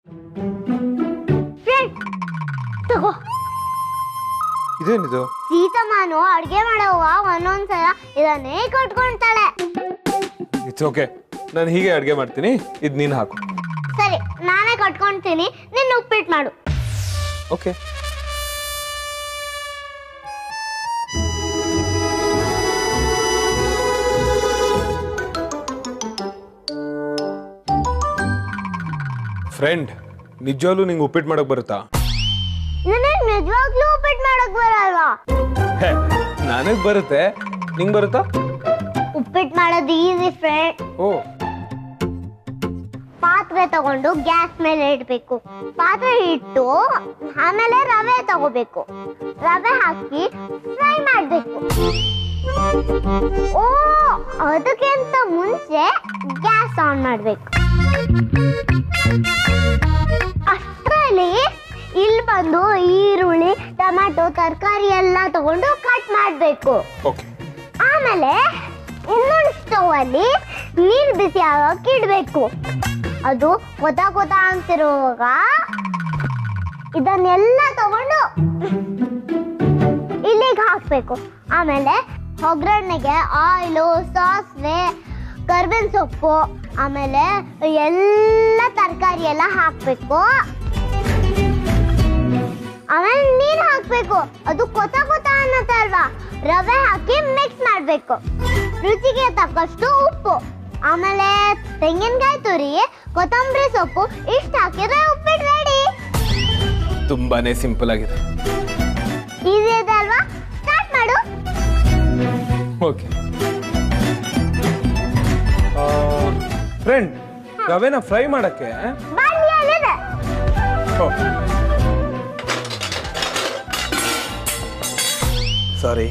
Friend ತಗೋ ಇದೇನಿದು ಸೀತಮ್ಮನು ಅಡ್ಗೆ ಮಾಡೋವಾಗ ಒಂದೊಂದ್ಸಲ ಇದನ್ನೇ ಕಟ್ಕೊಂತಾಳೆ ಇಟ್ಸ್ ಓಕೆ ನಾನು ಹೀಗೆ ಅಡುಗೆ ಮಾಡ್ತೀನಿ ಇದು ನೀನು ಹಾಕು ಸರಿ ನಾನೇ ಕಟ್ಕೊಂತೀನಿ ನಿನ್ನ ಉಪ್ಪಿಟ್ಟು ಮಾಡು ಓಕೆ ಫ್ರೆಂಡ್ ನಿಜವಾಗ್ಲೂ ನಿಂಗೆ ಉಪ್ಪಿಟ್ಟು ಮಾಡಕ್ ಬರುತ್ತಾ ನನಗೆ ನಿಜವಾಗ್ಲೂ ಉಪ್ಪಿಟ್ಟು ಮಾಡಕ್ ಬರಲ್ವಾ ಹೇ ನನಗೆ ಬರುತ್ತೆ ನಿಂಗೆ ಬರುತ್ತಾ ಉಪ್ಪಿಟ್ಟು ಮಾಡೋದು ಈಸಿ ಫ್ರೆಂಡ್ ಓ ಪಾತ್ರೆ ತಗೊಂಡು ಗ್ಯಾಸ್ ಮೇಲೆ ಇಡಬೇಕು ಪಾತ್ರೆ ಇಟ್ಟು ಆಮೇಲೆ ರವೆ ತಗೋಬೇಕು ರವೆ ಹಾಕಿ ಫ್ರೈ ಮಾಡಬೇಕು ಓ ಅದಕ್ಕಿಂತ ಮುಂಚೆ ಗ್ಯಾಸ್ ಆನ್ ಮಾಡಬೇಕು ಅಷ್ಟರಲ್ಲಿ ಇಲ್ಲಿ ಬಂದು ಈರುಳ್ಳಿ ಟೊಮ್ಯಾಟೊ ತರಕಾರಿ ಎಲ್ಲ ತಗೊಂಡು ಕಟ್ ಮಾಡಬೇಕು ಓಕೆ ಆಮೇಲೆ ಇನ್ನೊಂದು ಸ್ಟವ್ ಅಲ್ಲಿ ನೀರು ಬಿಸಿ ಆಗಕ್ಕೆ ಇಡಬೇಕು ಅದು ಕೊತ ಕೊತ ಅಂತಿರುವಾಗ ಇದನ್ನೆಲ್ಲ ತಗೊಂಡು ಇಲ್ಲಿಗೆ ಹಾಕ್ಬೇಕು ಆಮೇಲೆ ಒಗ್ಗರಣೆಗೆ ಆಯಿಲು ಸಾಸಿವೆ ಕರ್ಬೇವಿನ ಸೊಪ್ಪು ಆಮೇಲೆ ಎಲ್ಲ ತರಕಾರಿ ಎಲ್ಲ ಹಾಕ್ಬೇಕು ಆಮೇಲೆ ನೀರು ಹಾಕ್ಬೇಕು ಅದು ಕೊತ ಕೊತ ಅನ್ನತ್ತೆ ಅಲ್ವಾ ರವೆ ಹಾಕಿ ಮಿಕ್ಸ್ ಮಾಡ್ಬೇಕು ರುಚಿಗೆ ತಕ್ಕಷ್ಟು ಉಪ್ಪು ಆಮೇಲೆ ತೆಂಗಿನಕಾಯಿ ತುರಿ ಕೊತ್ತಂಬರಿ ಸೊಪ್ಪು ಇಷ್ಟು ಹಾಕಿದ್ರೆ ಉಪ್ಪಿಟ್ಟು ರೆಡಿ ತುಂಬಾನೇ ಸಿಂಪಲ್ ಆಗಿದೆ ಈಸಿ ಇದೆ ಅಲ್ವಾ ಸ್ಟಾರ್ಟ್ ಮಾಡು ಓಕೆ ಫ್ರೆಂಡ್ ರವೆನ ಫ್ರೈ ಮಾಡಕ್ಕೆ ಬಾಂಡಿಯಲ್ಲಿದೆ ಸಾರಿ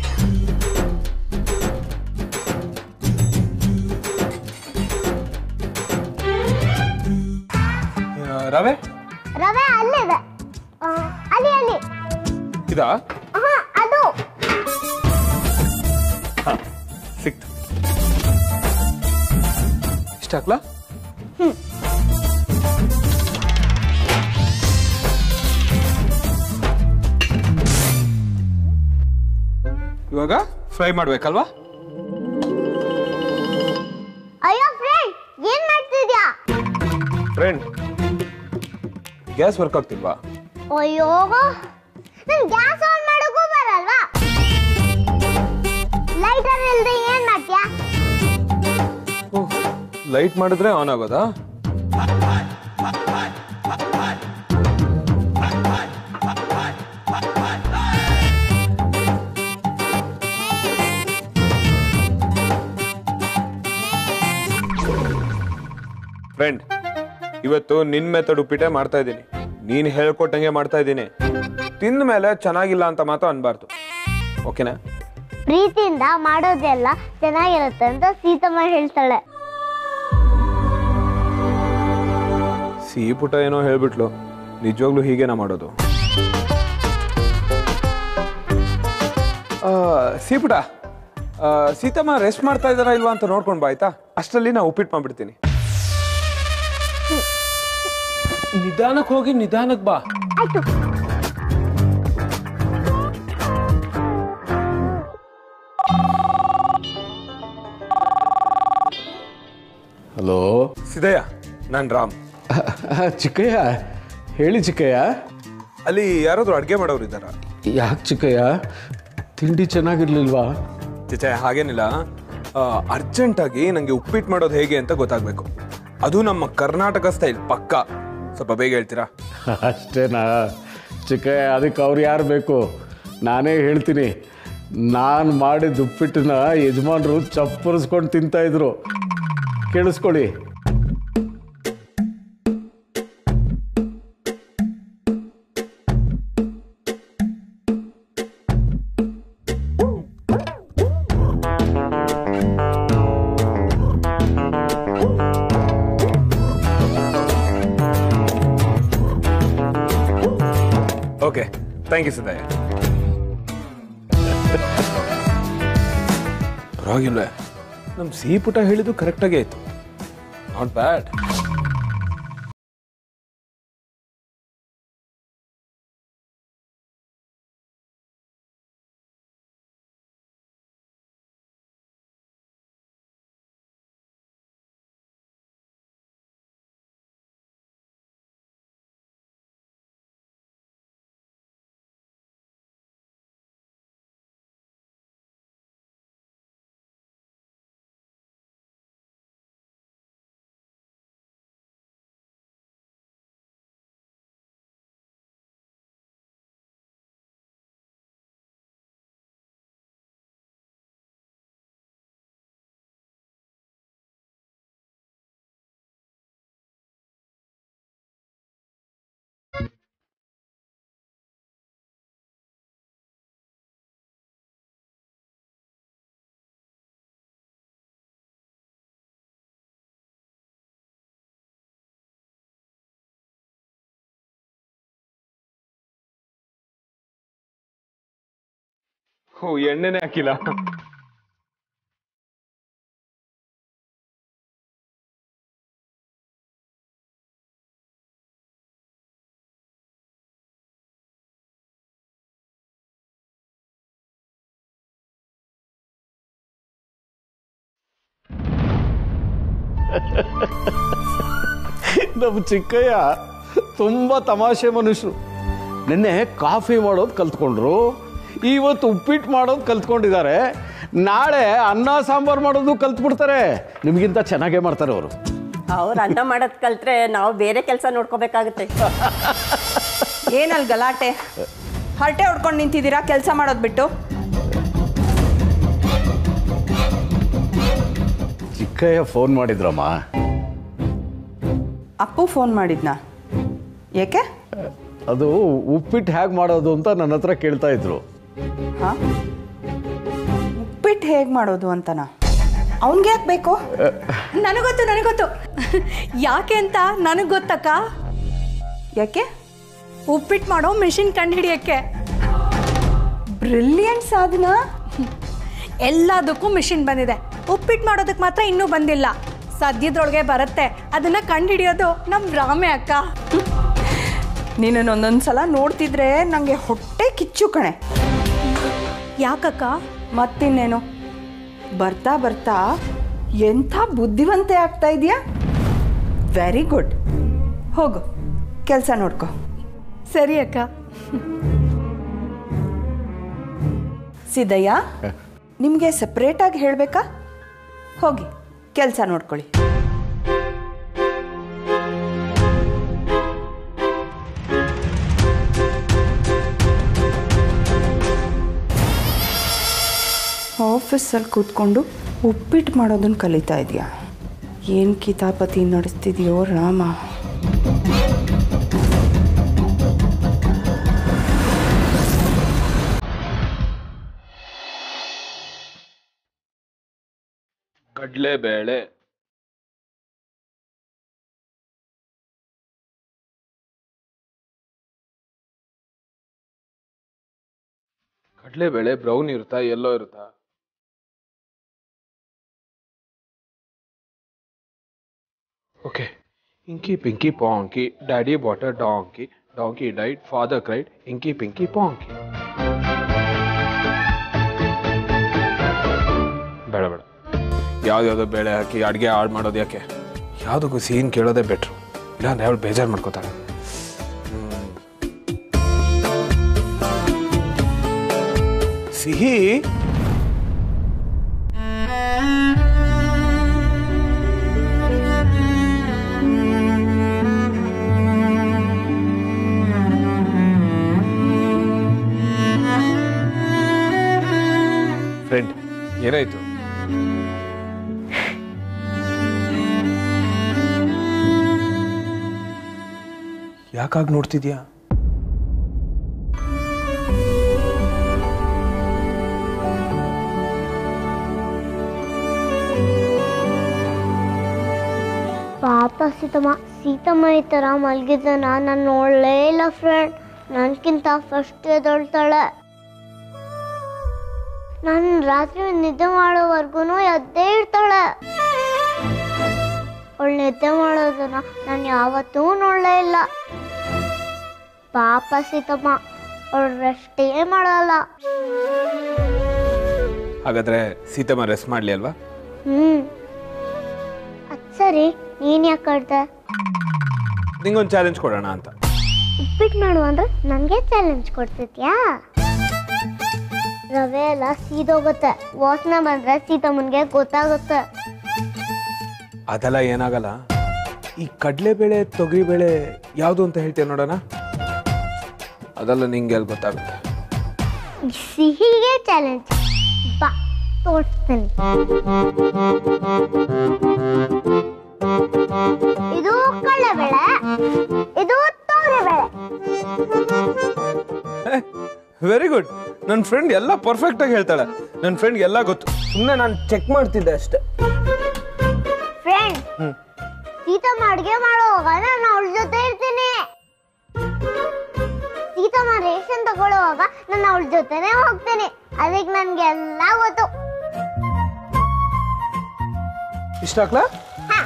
ರವೆ ರವೆ ಅಲ್ಲಿದೆ ಆ, ಅಲ್ಲಿ ಅಲ್ಲಿ ಇದಾ ಹಾ ಅದು ಹಾ ಸಿಕ್ತು ಇಷ್ಟ ಹಾಕ್ಲಾ ಇವಾಗ ಫ್ರೈ ಮಾಡ್ಬೇಕಲ್ವಾ ಅಯ್ಯೋ ಫ್ರೆಂಡ್ ಏನ್ ಮಾಡ್ತಿದ್ಯಾ ಫ್ರೆಂಡ್ ಗ್ಯಾಸ್ ವರ್ಕ್ ಆಗ್ತಿಲ್ವಾ ಅಯ್ಯೋ ನನ್ ಗ್ಯಾಸ್ ಆನ್ ಮಾಡೋಕ್ಕೂ ಬರಲ್ವಾ ಲೈಟರ್ ಇಲ್ದೆ ಏನ್ ಮಾಡ್ತೀಯಾ ಲೈಟ್ ಮಾಡಿದ್ರೆ ಆನ್ ಆಗೋದಾ ಫ್ರೆಂಡ್ ಇವತ್ತು ನಿನ್ ಮೆಥಡ್ ಉಪ್ಪಿಟ್ಟೆ ಮಾಡ್ತಾ ಇದ್ದೀನಿ ನೀನ್ ಹೇಳ್ಕೊಟ್ಟಂಗೆ ಮಾಡ್ತಾ ಇದ್ದೀನಿ ತಿಂದ ಮೇಲೆ ಚೆನ್ನಾಗಿಲ್ಲ ಅಂತ ಮಾತ್ರ ಅನ್ಬಾರ್ದು ಓಕೆನಾ ಪ್ರೀತಿಯಿಂದ ಮಾಡೋದೆಲ್ಲ ಚೆನ್ನಾಗಿರುತ್ತೆ ಅಂತ ಸೀತಮ್ಮ ಹೇಳ್ತಾಳೆ ಸಿಹಿ ಪುಟ ಏನೋ ಹೇಳ್ಬಿಟ್ಲು ನಿಜವಾಗ್ಲೂ ಹೀಗೇನ ಮಾಡೋದು ಆ, ಸಿಹಿ ಪುಟ ಆ, ಸೀತಮ್ಮ ರೆಸ್ಟ್ ಮಾಡ್ತಾ ಇದಾರಾ ಇಲ್ವಾ ಅಂತ ನೋಡ್ಕೊಂಡು ಬಾ ಆಯ್ತಾ ಅಷ್ಟರಲ್ಲಿ ನಾ ಉಪ್ಪಿಟ್ಟು ಮಾಡ್ಬಿಡ್ತೀನಿ ನಿಧಾನಕ್ಕೆ ಹೋಗಿ ನಿಧಾನಕ್ಕೆ ಬಾ ಆಯ್ತು ಹಲೋ ಸಿದಯ್ಯ ನಾನು ರಾಮ್ ಚಿಕ್ಕಯ್ಯ ಹೇಳಿ ಚಿಕ್ಕಯ್ಯ ಅಲ್ಲಿ ಯಾರಾದ್ರೂ ಅಡುಗೆ ಮಾಡೋರು ಇದ್ದಾರ ಯಾಕೆ ಚಿಕ್ಕಯ್ಯ ತಿಂಡಿ ಚೆನ್ನಾಗಿರ್ಲಿಲ್ವಾ ಚಿಚೆ ಹಾಗೇನಿಲ್ಲ ಅರ್ಜೆಂಟಾಗಿ ನನಗೆ ಉಪ್ಪಿಟ್ಟು ಮಾಡೋದು ಹೇಗೆ ಅಂತ ಗೊತ್ತಾಗಬೇಕು ಅದು ನಮ್ಮ ಕರ್ನಾಟಕ ಸ್ಟೈಲ್ ಪಕ್ಕ ಸ್ವಲ್ಪ ಬೇಗ ಹೇಳ್ತೀರಾ ಅಷ್ಟೇನಾ ಚಿಕ್ಕಯ್ಯ ಅದಕ್ಕೆ ಅವ್ರು ಯಾರು ಬೇಕು ನಾನೇ ಹೇಳ್ತೀನಿ ನಾನು ಮಾಡಿದ ಉಪ್ಪಿಟ್ಟನ್ನ ಯಜಮಾನರು ಚಪ್ಪರಿಸ್ಕೊಂಡು ತಿಂತಾಯಿದ್ರು ಕೇಳಿಸ್ಕೊಳ್ಳಿ ಓಕೆ ಥ್ಯಾಂಕ್ ಯು ಸಿದ್ದಯ್ಯ ಪರವಾಗಿಲ್ಲ ನಮ್ಮ ಸಿಹಿ ಪುಟ ಹೇಳಿದ್ದು ಕರೆಕ್ಟಾಗೇ ಇತ್ತು ನಾಟ್ ಬ್ಯಾಡ್ ಓ ಎಣ್ಣೆನೇ ಹಾಕಿಲ್ಲ ನಮ್ಮ ಚಿಕ್ಕಯ್ಯ ತುಂಬ ತಮಾಷೆ ಮನುಷ್ಯರು ನಿನ್ನೆ ಕಾಫಿ ಮಾಡೋದು ಕಲ್ತ್ಕೊಂಡ್ರು ಇವತ್ತು ಉಪ್ಪಿಟ್ಟು ಮಾಡೋದು ಕಲ್ತ್ಕೊಂಡಿದ್ದಾರೆ ನಾಳೆ ಅನ್ನ ಸಾಂಬಾರು ಮಾಡೋದು ಕಲ್ತ್ಬಿಡ್ತಾರೆ ನಿಮಗಿಂತ ಚೆನ್ನಾಗೇ ಮಾಡ್ತಾರೆ ಅವರು ಅವ್ರು ಅನ್ನ ಮಾಡೋದು ಕಲ್ತ್ರೆ ನಾವು ಬೇರೆ ಕೆಲಸ ನೋಡ್ಕೋಬೇಕಾಗುತ್ತೆ ಏನಲ್ ಗಲಾಟೆ ಹರಟೆ ಹೊಡ್ಕೊಂಡು ನಿಂತಿದ್ದೀರಾ ಕೆಲಸ ಮಾಡೋದು ಬಿಟ್ಟು ಚಿಕ್ಕಯ್ಯ ಫೋನ್ ಮಾಡಿದ್ರಮ್ಮ ಅಪ್ಪು ಫೋನ್ ಮಾಡಿದ್ನಾ ಏಕೆ ಅದು ಉಪ್ಪಿಟ್ಟು ಹೇಗೆ ಮಾಡೋದು ಅಂತ ನನ್ನ ಹತ್ರ ಕೇಳ್ತಾ ಇದ್ರು ಹಾ ಉಪ್ಪಿಟ್ಟು ಹೇಗೆ ಮಾಡೋದು ಅಂತನಾ ಅವನ್ಗೆ ಯಾಕೆ ಬೇಕು ನನಗೊತ್ತು ನನಗೊತ್ತು ಯಾಕೆ ಅಂತ ನನಗೆ ಗೊತ್ತಕ್ಕ ಯಾಕೆ ಉಪ್ಪಿಟ್ಟು ಮಾಡೋ ಮಿಷಿನ್ ಕಂಡುಹಿಡಿಯಕ್ಕೆ ಬ್ರಿಲಿಯಂಟ್ ಸಾಧನ ಎಲ್ಲದಕ್ಕೂ ಮಿಷಿನ್ ಬಂದಿದೆ ಉಪ್ಪಿಟ್ಟು ಮಾಡೋದಕ್ಕೆ ಮಾತ್ರ ಇನ್ನೂ ಬಂದಿಲ್ಲ ಸದ್ಯದೊಳಗೆ ಬರುತ್ತೆ ಅದನ್ನ ಕಂಡುಹಿಡಿಯೋದು ನಮ್ಮ ರಾಮೆ ಅಕ್ಕ ನೀನು ಒಂದೊಂದು ಸಲ ನೋಡ್ತಿದ್ರೆ ನನಗೆ ಹೊಟ್ಟೆ ಕಿಚ್ಚು ಕಣೆ ಯಾಕಕ್ಕ ಮತ್ತಿನ್ನೇನು ಬರ್ತಾ ಬರ್ತಾ ಎಂಥ ಬುದ್ಧಿವಂತೆ ಆಗ್ತಾ ಇದೆಯಾ ವೆರಿ ಗುಡ್ ಹೋಗು ಕೆಲಸ ನೋಡ್ಕೊ ಸರಿ ಅಕ್ಕ ಸಿದ್ದಯ್ಯ ನಿಮಗೆ ಸಪ್ರೇಟಾಗಿ ಹೇಳಬೇಕಾ ಹೋಗಿ ಕೆಲಸ ನೋಡ್ಕೊಳ್ಳಿ ಆಫೀಸಲ್ಲಿ ಕೂತ್ಕೊಂಡು ಉಪ್ಪಿಟ್ಟು ಮಾಡೋದನ್ನು ಕಲಿತಾ ಇದೆಯಾ ಏನು ಕಿತಾಪತಿ ನಡೆಸ್ತಿದೆಯೋ ರಾಮ ಕಡ್ಲೆಬೇಳೆ ಕಡ್ಲೆಬೇಳೆ ಬ್ರೌನ್ ಇರುತ್ತಾ ಎಲ್ಲೋ ಇರುತ್ತಾ okay inky pinky ponky daddy bought donkey donkey died father cried inky pinky ponky ಬೇಡ ಬೇಡ ಯಾವ್ದ್ಯಾವ್ದೋ ಬೇಳೆ ಹಾಕಿ ಅಡುಗೆ ಹಾಳು ಮಾಡೋದು ಯಾಕೆ ಯಾವುದಕ್ಕೂ ಸೀನ್ ಕೇಳೋದೇ ಬೆಟ್ರು ಇಲ್ಲಾಂದ್ರೆ ಅವಳು ಬೇಜಾರು ಮಾಡ್ಕೋತಾಳೆ ಹ್ಮ್. ಸಿಹಿ ಫ್ರೆಂಡ್ ಏನಾಯ್ತು ಯಾಕಾಗಿ ನೋಡ್ತಿದ್ಯಾ ಪಾಪ ಸೀತಮ್ಮ ಸೀತಮ್ಮ ಈ ಥರ ಮಲಗಿದ್ದನ ನಾನು ನೋಡಲೇ ಇಲ್ಲ ಫ್ರೆಂಡ್ ನನ್ಕಿಂತ ಫಸ್ಟ್ ಎದೊಳ್ತಾಳೆ ನಾನು ರಾತ್ರಿ ನಿದ್ದೆ ಮಾಡೋವರೆಗೂ ಎದ್ದೇ ಇರ್ತಾಳೆ ಅವಳು ನಿದ್ದೆ ಮಾಡೋದನ್ನ ನಾನು ಯಾವತ್ತೂ ನೋಡಲೇ ಇಲ್ಲ ಪಾಪ ಸೀತಮ್ಮ ಅವಳು ರೆಸ್ಟೇ ಮಾಡಲ್ಲ ಹಾಗಾದ್ರೆ ಸೀತಮ್ಮ ರೆಸ್ಟ್ ಮಾಡ್ಲಿ ಅಲ್ವಾ ಹ್ಮ್ ಅದ್ ಸರಿ ನೀನ್ ಯಾಕೆ ಕಡ್ದೆ ನಿಂಗೊಂದು ಚಾಲೆಂಜ್ ಕೊಡೋಣ ಅಂತ ಉಪ್ಪಿಟ್ಟು ಮಾಡು ಅಂದ್ರೆ ನನಗೆ ಚಾಲೆಂಜ್ ಕೊಡ್ತಿದ್ಯಾ ರವೆ ಎಲ್ಲ ಸೀದೋಗುತ್ತೆ ವಾಸನೆ ಬಂದ್ರೆ ಸೀತಮ್ಮನ್ಗೆ ಗೊತ್ತಾಗುತ್ತೆ ಅದೆಲ್ಲ ಏನಾಗಲ್ಲ ಈ ಕಡಲೆಬೇಳೆ ತೊಗರಿಬೇಳೆ ಯಾವುದು ಅಂತ ಹೇಳ್ತೀಯ ನೋಡೋಣ ಅದೆಲ್ಲ ನಿಂಗೆ ಎಲ್ಲಿ ಗೊತ್ತಾಗುತ್ತೆ ಈ ಸಿಹಿಗೆ ಚಾಲೆಂಜ್ ಬಾ ತೋರಿಸ್ತೀನಿ ಇದು ಕಡಲೆಬೇಳೆ ಇದು ತೊಗರಿಬೇಳೆ ವೆರಿ ಗುಡ್ ನನ್ನ ಫ್ರೆಂಡ್ ಎಲ್ಲ ಪರ್ಫೆಕ್ಟ್ ಆಗಿ ಹೇಳ್ತಾಳೆ ನನ್ನ ಫ್ರೆಂಡ್ ಎಲ್ಲ ಗೊತ್ತು ಸುಮ್ಮನೆ ನಾನು ಚೆಕ್ ಮಾಡ್ತಿದ್ದೆ ಅಷ್ಟೇ ಫ್ರೆಂಡ್ ಸೀತಮ್ಮ ಅಡುಗೆ ಮಾಡುವಾಗ ನಾನು ಅವಳ ಜೊತೆ ಇರ್ತೀನಿ ಸೀತ ಸಮ ರೇಷನ್ ತಗೊಳ್ಳುವಾಗ ನಾನು ಅವಳ ಜೊತೆನೆ ಹೋಗ್ತೀನಿ ಅದಕ್ಕೆ ನನ್ಗೆಲ್ಲ ಗೊತ್ತು ಇಷ್ಟ ಹಾಕ್ಲಾ ಹಾ.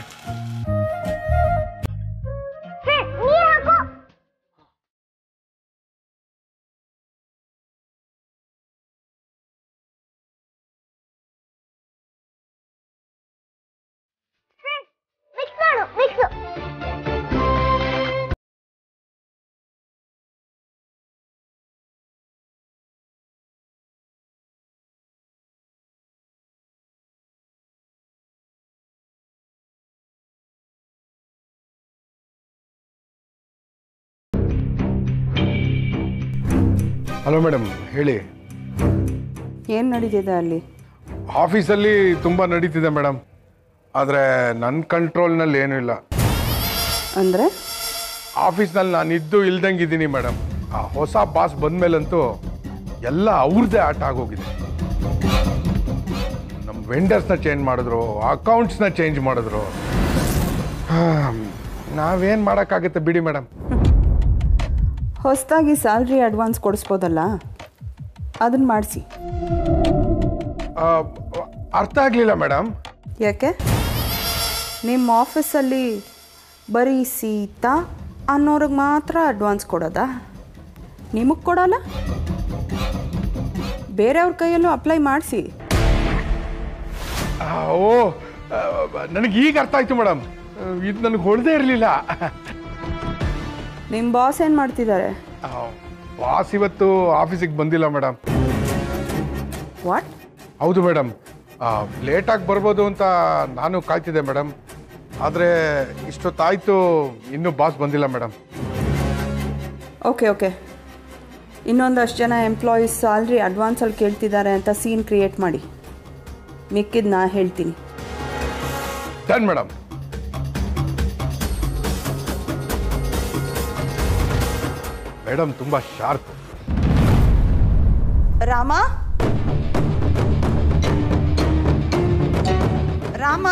ಹ್ಮ್, ನೀರ್ ಹಾಕು ಹ್ಮ್, ಮಿಕ್ಸ್ ಮಾಡು ಮಿಕ್ಸ್ ಹಲೋ ಮೇಡಮ್ ಹೇಳಿ ಏನು ನಡೀತಿದೆ ಅಲ್ಲಿ ಆಫೀಸಲ್ಲಿ ತುಂಬ ನಡೀತಿದೆ ಮೇಡಮ್ ಆದರೆ ನನ್ನ ಕಂಟ್ರೋಲ್ನಲ್ಲಿ ಏನೂ ಇಲ್ಲ ಅಂದರೆ ಆಫೀಸ್ನಲ್ಲಿ ನಾನು ಇದ್ದು ಇಲ್ದಂಗಿದ್ದೀನಿ ಮೇಡಮ್ ಆ ಹೊಸ ಬಾಸ್ ಬಂದಮೇಲಂತೂ ಎಲ್ಲ ಅವ್ರದ್ದೇ ಆಟ ಆಗೋಗಿದೆ ನಮ್ಮ ವೆಂಡರ್ಸ್ನ ಚೇಂಜ್ ಮಾಡಿದ್ರು ಅಕೌಂಟ್ಸ್ನ ಚೇಂಜ್ ಮಾಡಿದ್ರು ನಾವೇನು ಮಾಡೋಕ್ಕಾಗುತ್ತೆ ಬಿಡಿ ಮೇಡಮ್ ಹೊಸದಾಗಿ ಸ್ಯಾಲ್ರಿ ಅಡ್ವಾನ್ಸ್ ಕೊಡಿಸ್ಬೋದಲ್ಲ ಅದನ್ನು ಮಾಡಿಸಿ ಅರ್ಥ ಆಗಲಿಲ್ಲ ಮೇಡಮ್ ಯಾಕೆ ನಿಮ್ಮ ಆಫೀಸಲ್ಲಿ ಬರೀ ಸೀತಾ ಅನ್ನೋರಿಗೆ ಮಾತ್ರ ಅಡ್ವಾನ್ಸ್ ಕೊಡೋದಾ ನಿಮಗೆ ಕೊಡಲ್ಲ ಬೇರೆಯವ್ರ ಕೈಯಲ್ಲೂ ಅಪ್ಲೈ ಮಾಡಿಸಿ ಆ, ಓ ನನಗೆ ಈಗ ಅರ್ಥ ಆಯ್ತು ಮೇಡಮ್ ಇದು ನನಗೆ ಹೊಳದೇ ಇರಲಿಲ್ಲ ನಿಮ್ಮ ಬಾಸ್ ಏನು ಮಾಡ್ತಿದ್ದಾರೆ ಬಾಸ್ ಇವತ್ತು ಆಫೀಸಿಗೆ ಬಂದಿಲ್ಲ ಮೇಡಮ್ ವಾಟ್ ಹೌದು ಮೇಡಮ್ ಲೇಟಾಗಿ ಬರ್ಬೋದು ಅಂತ ನಾನು ಕಾಯ್ತಿದ್ದೆ ಮೇಡಮ್ ಆದರೆ ಇಷ್ಟೊತ್ತಾಯ್ತು ಇನ್ನೂ ಬಾಸ್ ಬಂದಿಲ್ಲ ಮೇಡಮ್ ಓಕೆ ಓಕೆ ಇನ್ನೊಂದಷ್ಟು ಜನ ಎಂಪ್ಲಾಯೀಸ್ ಸ್ಯಾಲ್ರಿ ಅಡ್ವಾನ್ಸಲ್ಲಿ ಕೇಳ್ತಿದ್ದಾರೆ ಅಂತ ಸೀನ್ ಕ್ರಿಯೇಟ್ ಮಾಡಿ ಮಿಕ್ಕಿದ್ದು ನಾ ಹೇಳ್ತೀನಿ ಡನ್ ಮೇಡಮ್ ಮೇಡಮ್ ತುಂಬ ಶಾರ್ಪ್ ರಾಮ ರಾಮ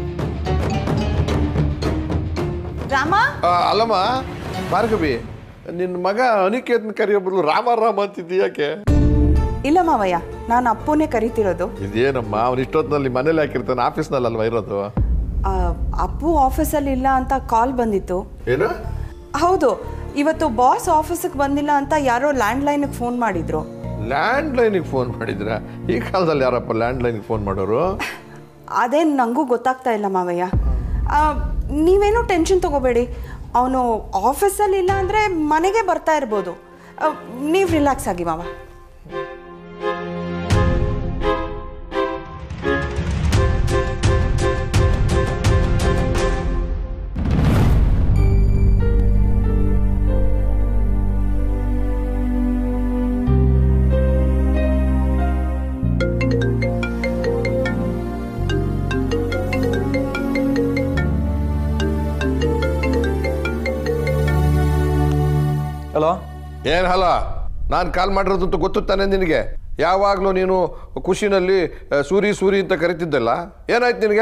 ರಾಮ ಆ, ಅಲ್ಲಮ್ಮ ಭಾರ್ಗವಿ ನಿನ್ನ ಮಗ ಅನಿಕೇತನ್ ಕರೆಯೋ ಬದಲು ರಾಮ ರಾಮ ಅಂತಿದ್ದಿ ಯಾಕೆ ಇಲ್ಲ ಮಾವಯ್ಯ ನಾನು ಅಪ್ಪನೇ ಕರಿತಿರೋದು ಇದೇನಮ್ಮ ಅವನು ಇಷ್ಟೊತ್ತಿನಲ್ಲಿ ಮನೇಲಿ ಹಾಕಿರ್ತಾನೆ ಆಫೀಸ್ನಲ್ಲಿ ಅಲ್ವಾ ಇರೋದು ಆ, ಅಪ್ಪು ಆಫೀಸಲ್ಲಿ ಇಲ್ಲ ಅಂತ ಕಾಲ್ ಬಂದಿತ್ತು ಏನು ಹೌದು ಇವತ್ತು ಬಾಸ್ ಆಫೀಸಿಗೆ ಬಂದಿಲ್ಲ ಅಂತ ಯಾರೋ ಲ್ಯಾಂಡ್ ಲೈನಿಗೆ ಫೋನ್ ಮಾಡಿದ್ರು ಲ್ಯಾಂಡ್ ಲೈನಿಗೆ ಫೋನ್ ಮಾಡಿದ್ರ ಈ ಕಾಲದಲ್ಲಿ ಯಾರಪ್ಪ ಲ್ಯಾಂಡ್ ಲೈನಿಗೆ ಫೋನ್ ಮಾಡೋರು ಅದೇನು ನನಗೂ ಗೊತ್ತಾಗ್ತಾ ಇಲ್ಲ ಮಾವಯ್ಯ ಆ, ನೀವೇನೂ ಟೆನ್ಷನ್ ತಗೋಬೇಡಿ ಅವನು ಆಫೀಸಲ್ಲಿ ಇಲ್ಲ ಅಂದರೆ ಮನೆಗೆ ಬರ್ತಾ ಇರ್ಬೋದು ನೀವು ರಿಲ್ಯಾಕ್ಸ್ ಆಗಿ ಮಾವ ಹಲೋ ಏನು ಹಲ ನಾನು ಕಾಲ್ ಮಾಡಿರೋದಂತೂ ಗೊತ್ತು ತಾನೆ ನಿನಗೆ ಯಾವಾಗಲೂ ನೀನು ಖುಷಿನಲ್ಲಿ ಆ, ಸೂರಿ ಸೂರಿ ಅಂತ ಕರಿತಿದ್ದಲ್ಲ ಏನಾಯ್ತು ನಿನಗೆ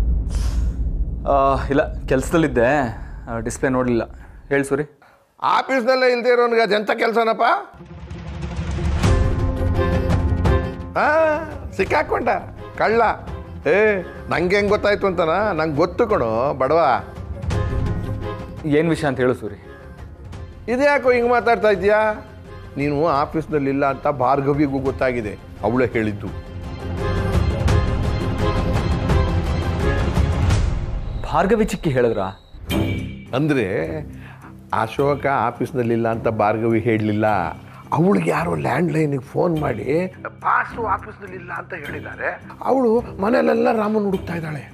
ಇಲ್ಲ ಕೆಲಸದಲ್ಲಿದ್ದೆ ಡಿಸ್ಪ್ಲೇ ನೋಡಲಿಲ್ಲ ಹೇಳಿ ಸೂರಿ ಆಫೀಸ್ನಲ್ಲೇ ಇಲ್ದೇ ಇರೋನಿಗೆ ಅದೆಂಥ ಕೆಲಸನಪ್ಪ ಹಾ ಸಿಕ್ಕಾಕೊಂಡ ಕಳ್ಳ ಏ ನಂಗೆ ಹೆಂಗೆ ಗೊತ್ತಾಯ್ತು ಅಂತನಾ ನಂಗೆ ಗೊತ್ತು ಕಣೋ ಬಡವ ಏನು ವಿಷಯ ಅಂತ ಹೇಳು ಸೂರಿ ಇದ್ಯಾಕೋ ಹಿಂಗೆ ಮಾತಾಡ್ತಾ ಇದೀಯಾ ನೀನು ಆಫೀಸ್ನಲ್ಲಿ ಇಲ್ಲ ಅಂತ ಭಾರ್ಗವಿಗೂ ಗೊತ್ತಾಗಿದೆ ಅವಳೇ ಹೇಳಿದ್ದು ಭಾರ್ಗವಿ ಚಿಕ್ಕಿ ಹೇಳಿದ್ರಾ ಅಂದರೆ ಅಶೋಕ ಆಫೀಸ್ನಲ್ಲಿಲ್ಲ ಅಂತ ಭಾರ್ಗವಿ ಹೇಳಲಿಲ್ಲ ಅವಳಿಗೆ ಯಾರೋ ಲ್ಯಾಂಡ್ ಲೈನಿಗೆ ಫೋನ್ ಮಾಡಿ ಬಾಸು ಆಫೀಸ್ನಲ್ಲಿಲ್ಲ ಅಂತ ಹೇಳಿದ್ದಾರೆ ಅವಳು ಮನೆಯಲ್ಲೆಲ್ಲ ರಾಮನ್ ಹುಡುಕ್ತಾ ಇದ್ದಾಳೆ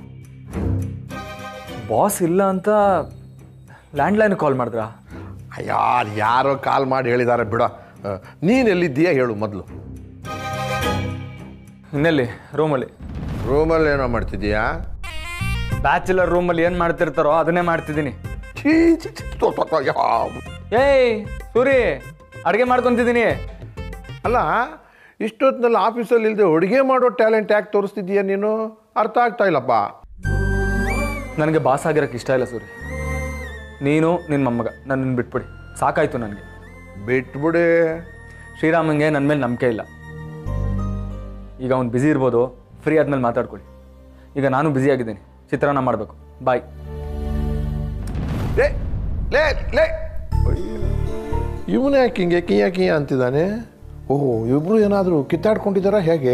ಬಾಸ್ ಇಲ್ಲ ಅಂತ ಲ್ಯಾಂಡ್ಲೈನ್ ಕಾಲ್ ಮಾಡಿದ್ರಾ ಯಾರು ಯಾರೋ ಕಾಲ್ ಮಾಡಿ ಹೇಳಿದ್ದಾರೆ ಬಿಡ ನೀನು ಎಲ್ಲಿದ್ದೀಯಾ ಹೇಳು ಮೊದಲು ಇನ್ನೆಲ್ಲಿ ರೂಮಲ್ಲಿ ರೂಮಲ್ಲಿ ಏನೋ ಮಾಡ್ತಿದ್ದೀಯಾ ಬ್ಯಾಚುಲರ್ ರೂಮಲ್ಲಿ ಏನು ಮಾಡ್ತಿರ್ತಾರೋ ಅದನ್ನೇ ಮಾಡ್ತಿದ್ದೀನಿ ಛೀ, ಛೀ, ಛೀ, ತೊ, ತೊ, ತೊ, ಯಾವ- ಏಯ್ ಸೂರಿ ಅಡುಗೆ ಮಾಡ್ಕೊತಿದ್ದೀನಿ ಅಲ್ಲ ಇಷ್ಟೊತ್ತಿನಲ್ಲಿ ಆಫೀಸಲ್ಲಿ ಇಲ್ಲದೆ ಅಡುಗೆ ಮಾಡೋ ಟ್ಯಾಲೆಂಟ್ ಯಾಕೆ ತೋರಿಸ್ತಿದ್ದೀಯ ನೀನು ಅರ್ಥ ಆಗ್ತಾ ಇಲ್ಲಪ್ಪ ನನಗೆ ಬಾಸ್ ಆಗಿರೋಕ್ಕೆ ಇಷ್ಟ ಇಲ್ಲ ಸೂರಿ ನೀನು ನಿನ್ನ ಮೊಮ್ಮಗ ನನ್ನನ್ನು ಬಿಟ್ಬಿಡಿ ಸಾಕಾಯ್ತು ನನಗೆ ಬಿಟ್ಬಿಡಿ ಶ್ರೀರಾಮಂಗೆ ನನ್ನ ಮೇಲೆ ನಂಬಿಕೆ ಇಲ್ಲ ಈಗ ಅವ್ನು ಬ್ಯುಸಿ ಇರ್ಬೋದು ಫ್ರೀ ಆದ್ಮೇಲೆ ಮಾತಾಡ್ಕೊಳ್ಳಿ ಈಗ ನಾನು ಬ್ಯುಸಿ ಆಗಿದ್ದೀನಿ ಚಿತ್ರಾನ್ನ ಮಾಡಬೇಕು ಬಾಯ್ ಲೇ ಲೇ ಲೇ ಇವನು ಯಾಕೆ ಹಿಂಗೆ ಕಿಯ ಕಿಯ ಅಂತಿದ್ದಾನೆ ಓಹೋ ಇಬ್ರು ಏನಾದರೂ ಕಿತ್ತಾಡ್ಕೊಂಡಿದ್ದಾರಾ ಹೇಗೆ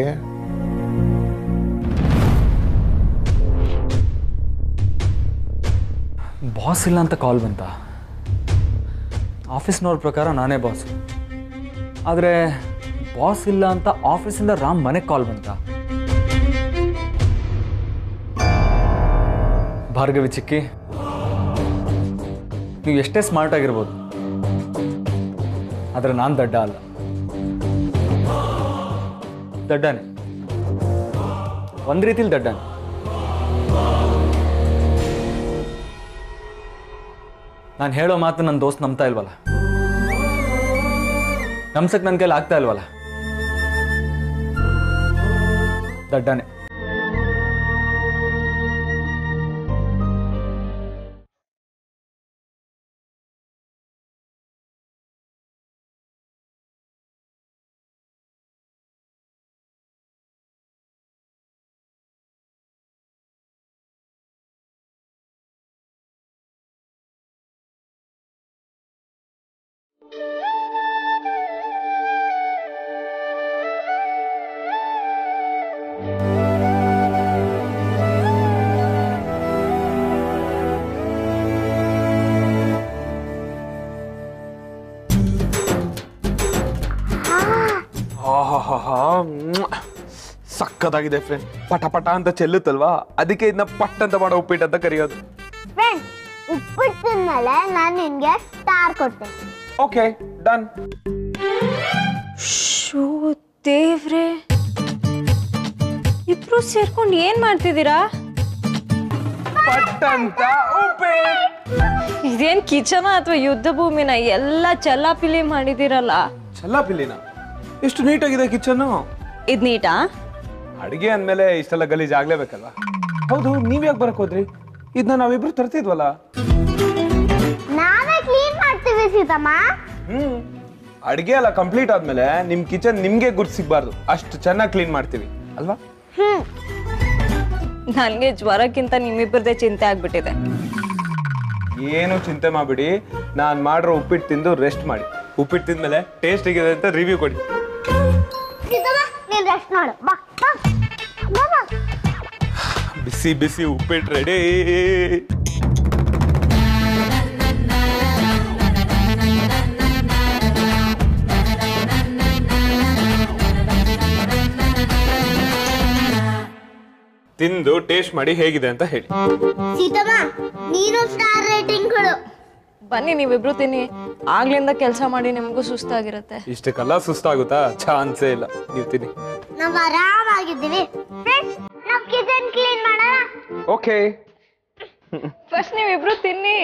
ಬಾಸ್ ಇಲ್ಲ ಅಂತ ಕಾಲ್ ಬಂತ ಆಫೀಸ್ನವ್ರ ಪ್ರಕಾರ ನಾನೇ ಬಾಸ್ ಆದರೆ ಬಾಸ್ ಇಲ್ಲ ಅಂತ ಆಫೀಸಿಂದ ರಾಮ್ ಮನೆಗೆ ಕಾಲ್ ಬಂತ ಭಾರ್ಗವಿ ಚಿಕ್ಕಿ ನೀವು ಎಷ್ಟೇ ಸ್ಮಾರ್ಟ್ ಆಗಿರ್ಬೋದು ಆದರೆ ನಾನು ದಡ್ಡ ಅಲ್ಲ ದಡ್ಡನೇ ಒಂದು ರೀತಿಲಿ ದಡ್ಡನೇ ನಾನು ಹೇಳೋ ಮಾತು ನನ್ನ ದೋಸ್ತ್ ನಂಬ್ತಾ ಇಲ್ವಲ್ಲ ನಮ್ಸಕ್ ನನ್ನ ಕೈಲಿ ಆಗ್ತಾ ಇಲ್ವಲ್ಲ ದಡ್ಡನೆ ಆಹಾಹಾಹಾ, ಮ್ಮ್. ಸಕ್ಕತ್ತಾಗಿದೆ ಫ್ರೆಂಡ್ ಪಟ ಪಟ ಅಂತ ಚೆಲ್ಲುತ್ತಲ್ವಾ ಅದಕ್ಕೆ ಇದನ್ನ ಪಟ್ ಅಂತ ಮಾಡೋ ಉಪ್ಪಿಟ್ಟು ಅಂತ ಕರೆಯೋದು ಫ್ರೆಂಡ್ ಉಪ್ಪಿಟ್ಟು ತಿಂದ್ಮೇಲೆ ನಾನು ನಿನ್ಗೆ ಸ್ಟಾರ್ ಕೊಡ್ತೇನೆ ಓಕೆ ಡನ್ ಶೋ ದೇವ್ರೆ ಇಬ್ರು ಸೇರ್ಕೊಂಡು ಏನ್ ಮಾಡ್ತಿದ್ದೀರಾ ಪಟ್ ಅಂತ ಉಪ್ಪಿಟ್ಟು ಇದೇನ್ ಕಿಚನ ಅಥವಾ ಯುದ್ಧ ಭೂಮಿನ ಎಲ್ಲ ಚಲ್ಲಾಪಿಲಿ ಮಾಡಿದಿರಲ್ಲ ಚಲ್ಲಾಪಿಲ್ಲಿನ ಎಷ್ಟು ನೀಟಾಗಿದೆ ಕಿಚನ್ನು ಇದ್ ನೀಟಾ ಅಡಿಗೆ ಅಂದ್ಮೇಲೆ ಇಷ್ಟೆಲ್ಲ ಗಲೀಜ್ ಆಗ್ಲೇಬೇಕಲ್ವಾ ಹೌದು ನೀವ್ ಯಾಕೆ ಬರಕ್ ಹೋದ್ರಿ ಇದನ್ನ ನಾವಿಬ್ರು ತರ್ತಿದ್ವಲ್ಲ ನಾವೇ ಕ್ಲೀನ್ ಮಾಡ್ತೀವಿ ಸೀತಮ್ಮ ಹ್ಮ್ ಅಡಿಗೆ ಎಲ್ಲ ಕಂಪ್ಲೀಟ್ ಆದ್ಮೇಲೆ ನಿಮ್ ಕಿಚನ್ ನಿಮ್ಗೆ ಗುರ್ತು ಸಿಗ್ಬಾರ್ದು ಅಷ್ಟು ಚೆನ್ನಾಗಿ ಕ್ಲೀನ್ ಮಾಡ್ತೀವಿ ಅಲ್ವಾ ಹ್ಮ್ ನನ್ಗೆ ಜ್ವರಕ್ಕಿಂತ ನಿಮ್ಮಿಬ್ಬರದೇ ಚಿಂತೆ ಆಗ್ಬಿಟ್ಟಿದೆ ಏನು ಚಿಂತೆ ಮಾಡ್ಬಿಡಿ ನಾನ್ ಮಾಡಿರೋ ಉಪ್ಪಿಟ್ಟು ತಿಂದು ರೆಸ್ಟ್ ಮಾಡಿ ಉಪ್ಪಿಟ್ಟು ತಿಂದ್ಮೇಲೆ ಟೇಸ್ಟ್ ಹೇಗಿದೆ ಅಂತ ರಿವ್ಯೂ ಕೊಡಿ ಸೀತಮ್ಮ ನೀನ್ ರೆಸ್ಟ್ ಮಾಡು ಬಾ ಬಾ ಬಾ ಬಾ ಬಿಸಿ ಬಿಸಿ ಉಪ್ಪಿಟ್ಟು ರೆಡಿ ತಿಂದು ಟೇಸ್ಟ್ ಮಾಡಿ ಹೇಗಿದೆ ಅಂತ ಹೇಳಿ ಸೀತಮ್ಮ ನೀನು ಸ್ಟಾರ್ ರೇಟಿಂಗ್ ಕೊಡು ಬನ್ನಿ ನೀವಿಬ್ರು ತಿನ್ನಿ ಆಗ್ಲಿಂದ ಕೆಲಸ ಮಾಡಿ ನಿಮಗೂ ಸುಸ್ತಾಗಿರುತ್ತೆ ಇಷ್ಟಕ್ಕೆಲ್ಲ ಸುಸ್ತಾಗುತ್ತಾ ಚಾನ್ಸೇ ಇಲ್ಲ ನೀವು ತಿನ್ನಿ ನಾವ್ ಆರಾಮಾಗಿದ್ದೀವಿ ಫ್ರೆಂಡ್ಸ್ ನಾವ್ ಕಿಚನ್ ಕ್ಲೀನ್ ಮಾಡೋಣ ಓಕೆ ಫಸ್ಟ್ ನೀವಿಬ್ರು ತಿನ್ನಿ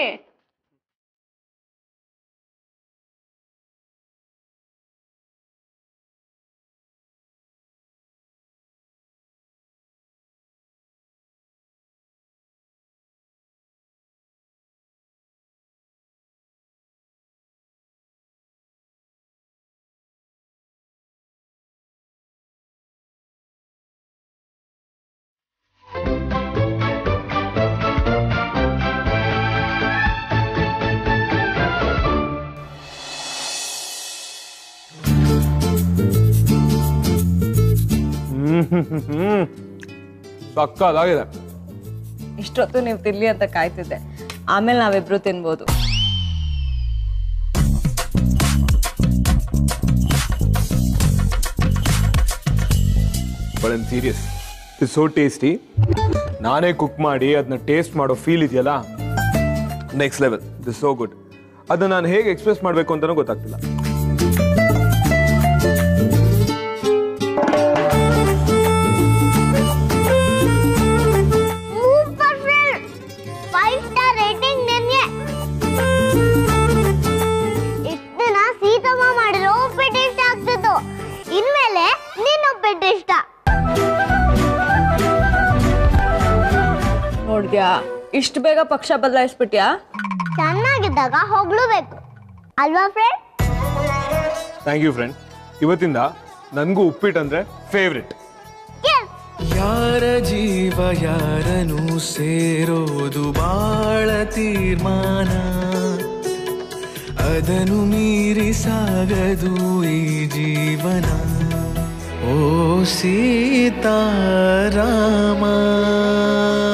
ಸಕ್ಕದಾಗಿದೆ ಇಷ್ಟೊತ್ತು ನೀವು ತಿನ್ಲಿ ಅಂತ ಕಾಯ್ತಿದ್ದೆ ಆಮೇಲೆ ನಾವಿಬ್ರು ತಿನ್ಬೋದು but serious it's so tasty ನಾನೇ ಕುಕ್ ಮಾಡಿ ಅದನ್ನ ಟೇಸ್ಟ್ ಮಾಡೋ ಫೀಲ್ ಇದೆಯಲ್ಲ next level this so good ಅದನ್ನ ನಾನು ಹೇಗೆ ಎಕ್ಸ್ಪ್ರೆಸ್ ಮಾಡಬೇಕು ಅಂತಲೂ ಗೊತ್ತಾಗ್ತಿಲ್ಲ super friend five star rating ನಿನ್ಗೆ ಇಷ್ಟು ದಿನ ಸೀತಮ್ಮ ಮಾಡಿರೋ ಉಪ್ಪಿಟ್ಟು ಇಷ್ಟ ಆಗ್ತಿತ್ತು ಇನ್ಮೇಲೆ ನಿನ್ನ ಉಪ್ಪಿಟ್ಟು ಇಷ್ಟ ನೋಡ್ದ್ಯಾ ಇಷ್ಟು ಬೇಗ ಪಕ್ಷ ಬದಲಾಯಿಸ್ಬಿಟ್ಯಾ ಚೆನ್ನಾಗಿದ್ದಾಗ ಹೊಗಳುಬೇಕು ಅಲ್ವಾ ಫ್ರೆಂಡ್ ಥ್ಯಾಂಕ್ ಯು ಫ್ರೆಂಡ್ ಇವತ್ತಿಂದ ನನಗೂ ಉಪ್ಪಿಟ್ಟು ಅಂದರೆ ಫೇವ್ರೆಟ್ ಯಾರ ಜೀವ ಯಾರನು ಸೇರೋದು ಬಾಳ ತೀರ್ಮಾನ ಅದನ್ನು ಮೀರಿ ಸಾಗದು ಈ ಜೀವನ ಓ ಸೀತಾರಾಮ